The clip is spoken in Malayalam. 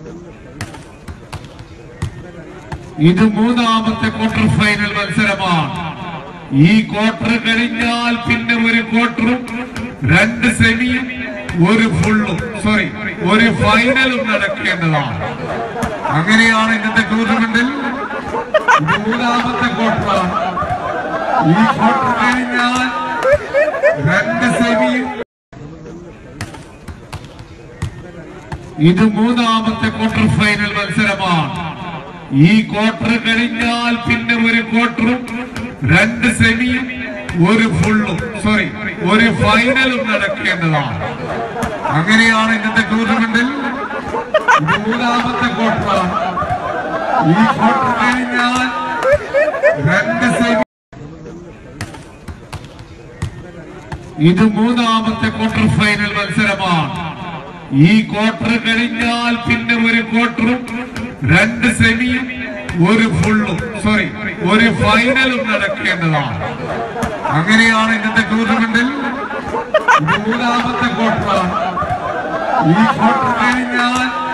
ഇത് മൂന്നാമത്തെ ക്വാർട്ടർ ഫൈനൽ മത്സരമാണ് ഈ ക്വാർട്ടർ കഴിഞ്ഞാൽ പിന്നെ ഒരു ക്വാർട്ടറും രണ്ട് സെമിയും ഒരു ഫുള്ളും സോറി ഒരു ഫൈനലും നടക്കേണ്ടതാണ് അങ്ങനെയാണ് ഇന്നത്തെ ടൂർണമെന്റിൽ ഇത് മൂന്നാമത്തെ ക്വാർട്ടറാണ് ഈ ക്വാർട്ടർ കഴിഞ്ഞാൽ രണ്ട് സെമിയും ഇത് മൂന്നാമത്തെ ക്വാർട്ടർ ഫൈനൽ മത്സരമാണ് ഈ ക്വാർട്ടർ കഴിഞ്ഞാൽ പിന്നെ ഒരു ക്വാർട്ടറും രണ്ട് സെമിയും ഒരു ഫുള്ളും സോറി ഒരു ഫൈനലും നടക്കേണ്ടതാണ് അങ്ങനെയാണ് ഇന്നത്തെ ടൂർണമെന്റിൽ ഇത് മൂന്നാമത്തെ ക്വാർട്ടറാണ് ഈ ക്വാർട്ടർ കഴിഞ്ഞാൽ രണ്ട് സെമി ഇത് മൂന്നാമത്തെ ക്വാർട്ടർ ഫൈനൽ മത്സരമാണ് ഈ ക്വാർട്ടർ കഴിഞ്ഞാൽ പിന്നെ ഒരു ക്വാർട്ടറും രണ്ട് സെമിയും ഒരു ഫുള്ളും സോറി ഒരു ഫൈനലും നടക്കേണ്ടതാണ് അങ്ങനെയാണ് ഇന്നത്തെ ടൂർണമെന്റിൽ ഇത് മൂന്നാമത്തെ ക്വാർട്ടറാണ് ഈ ക്വാർട്ടർ കഴിഞ്ഞാൽ